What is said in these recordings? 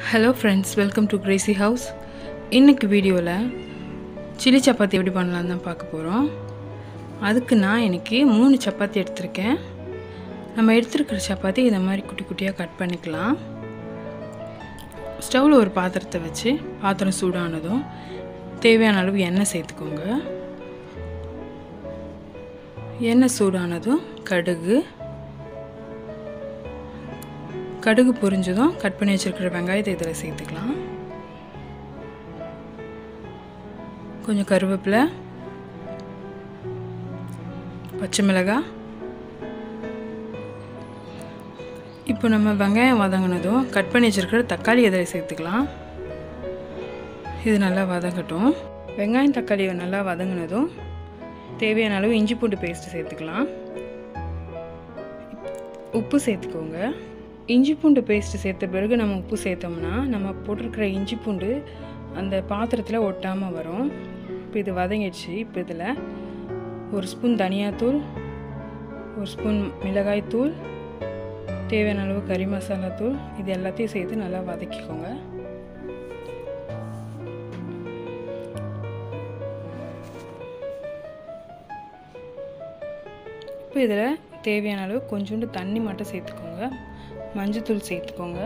hello friends welcome to crazy house இன்னைக்கு வீடியோவில் chilli chapati எப்படி பண்ணலான்னு தான் பார்க்க போகிறோம் அதுக்கு நான் இன்னைக்கு மூணு சப்பாத்தி எடுத்திருக்கேன் நம்ம எடுத்துருக்கிற சப்பாத்தி இந்த மாதிரி குட்டி குட்டியாக கட் பண்ணிக்கலாம் ஸ்டவ்வில் ஒரு பாத்திரத்தை வச்சு பாத்திரம் சூடானதும் தேவையான அளவு எண்ணெய் சேர்த்துக்கோங்க எண்ணெய் சூடானதும் கடுகு கடுகு பொரிஞ்சதும் கட் பண்ணி வச்சுருக்கிற வெங்காயத்தை இதில் சேர்த்துக்கலாம் கொஞ்சம் கருவேப்பிலை பச்சை மிளகாய் இப்போ நம்ம வெங்காயம் வதங்கினதும் கட் பண்ணி வச்சுருக்கிற தக்காளி இதில் சேர்த்துக்கலாம் இது நல்லா வதங்கட்டும் வெங்காயம் தக்காளி நல்லா வதங்கினதும் தேவையான அளவு இஞ்சி பூண்டு பேஸ்ட்டு சேர்த்துக்கலாம் உப்பு சேர்த்துக்கோங்க இஞ்சி பூண்டு பேஸ்ட்டு சேர்த்த பிறகு நம்ம உப்பு சேர்த்தோம்னா நம்ம போட்டிருக்கிற இஞ்சி பூண்டு அந்த பாத்திரத்தில் ஒட்டாமல் வரும் இப்போ இது வதங்கிடுச்சு இப்போ இதில் ஒரு ஸ்பூன் தனியாத்தூள் ஒரு ஸ்பூன் மிளகாய்த்தூள் தேவையான அளவு கறி மசாலா தூள் இது எல்லாத்தையும் சேர்த்து நல்லா வதக்கிக்கோங்க இப்போ இதில் தேவையான அளவு கொஞ்சோண்டு தண்ணி மட்டும் சேர்த்துக்கோங்க மஞ்சத்தூள் சேர்த்துக்கோங்க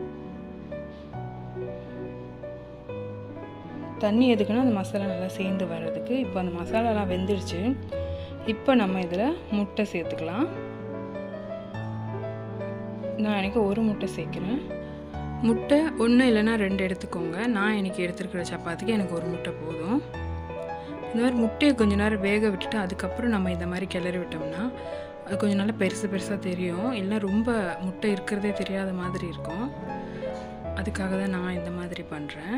தண்ணி எதுக்குன்னா அந்த மசாலா நல்லா சேர்ந்து வர்றதுக்கு இப்போ அந்த மசாலாலாம் வெந்துடுச்சு இப்போ நம்ம இதில் முட்டை சேர்த்துக்கலாம் நான் எனக்கு ஒரு முட்டை சேர்க்குறேன் முட்டை ஒன்று இல்லைன்னா ரெண்டு எடுத்துக்கோங்க நான் எனக்கு எடுத்துருக்கிற சப்பாத்திக்கு எனக்கு ஒரு முட்டை போதும் இந்த மாதிரி முட்டையை கொஞ்ச நேரம் வேக விட்டுட்டு அதுக்கப்புறம் நம்ம இந்த மாதிரி கிளறி விட்டோம்னா அது கொஞ்சம் நல்லா பெருசு பெருசாக தெரியும் இல்லைனா ரொம்ப முட்டை இருக்கிறதே தெரியாத மாதிரி இருக்கும் அதுக்காக தான் நான் இந்த மாதிரி பண்ணுறேன்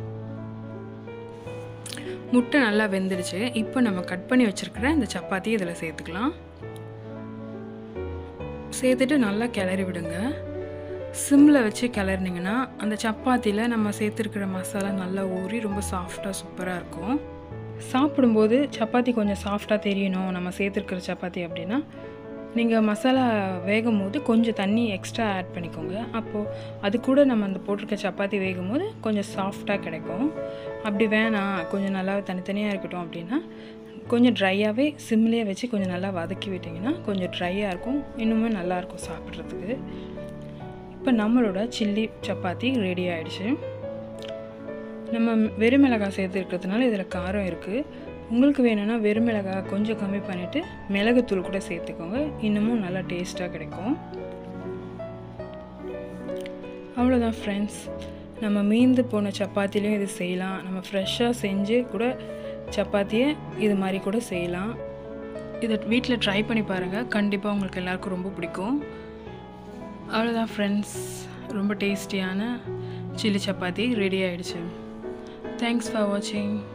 முட்டை நல்லா வெந்துடுச்சு இப்போ நம்ம கட் பண்ணி வச்சுருக்கிற இந்த சப்பாத்தி இதில் சேர்த்துக்கலாம் சேர்த்துட்டு நல்லா கிளறி விடுங்க சிம்மில் வச்சு கிளறினீங்கன்னா அந்த சப்பாத்தியில் நம்ம சேர்த்துருக்கிற மசாலா நல்லா ஊறி ரொம்ப சாஃப்டாக சூப்பராக இருக்கும் சாப்பிடும்போது சப்பாத்தி கொஞ்சம் சாஃப்டாக தெரியணும் நம்ம சேர்த்துருக்கிற சப்பாத்தி அப்படின்னா நீங்கள் மசாலா வேகும் போது கொஞ்சம் தண்ணி எக்ஸ்ட்ரா ஆட் பண்ணிக்கோங்க அப்போது அது கூட நம்ம அந்த போட்டிருக்க சப்பாத்தி வேகும் போது கொஞ்சம் சாஃப்டாக கிடைக்கும் அப்படி வேணாம் கொஞ்சம் நல்லா தனித்தனியாக இருக்கட்டும் அப்படின்னா கொஞ்சம் ட்ரையாகவே சிம்லேயே வச்சு கொஞ்சம் நல்லா வதக்கி விட்டிங்கன்னா கொஞ்சம் ட்ரையாக இருக்கும் இன்னுமே நல்லாயிருக்கும் சாப்பிட்றதுக்கு இப்போ நம்மளோட சில்லி சப்பாத்தி ரெடி ஆகிடுச்சு நம்ம வெறும் மிளகாய் சேர்த்துருக்கிறதுனால இதில் காரம் இருக்குது உங்களுக்கு வேணும்னா வெறும் மிளகாய் கொஞ்சம் கம்மி பண்ணிவிட்டு மிளகுத்தூள் கூட சேர்த்துக்கோங்க இன்னமும் நல்லா டேஸ்ட்டாக கிடைக்கும் அவ்வளோதான் ஃப்ரெண்ட்ஸ் நம்ம மீந்து போன சப்பாத்திலையும் இது செய்யலாம் நம்ம ஃப்ரெஷ்ஷாக செஞ்சு கூட சப்பாத்தியை இது மாதிரி கூட செய்யலாம் இதை வீட்டில் ட்ரை பண்ணி பாருங்கள் கண்டிப்பாக உங்களுக்கு எல்லாருக்கும் ரொம்ப பிடிக்கும் அவ்வளோதான் ஃப்ரெண்ட்ஸ் ரொம்ப டேஸ்டியான சில்லி சப்பாத்தி ரெடி ஆகிடுச்சு தேங்க்ஸ் ஃபார் வாட்சிங்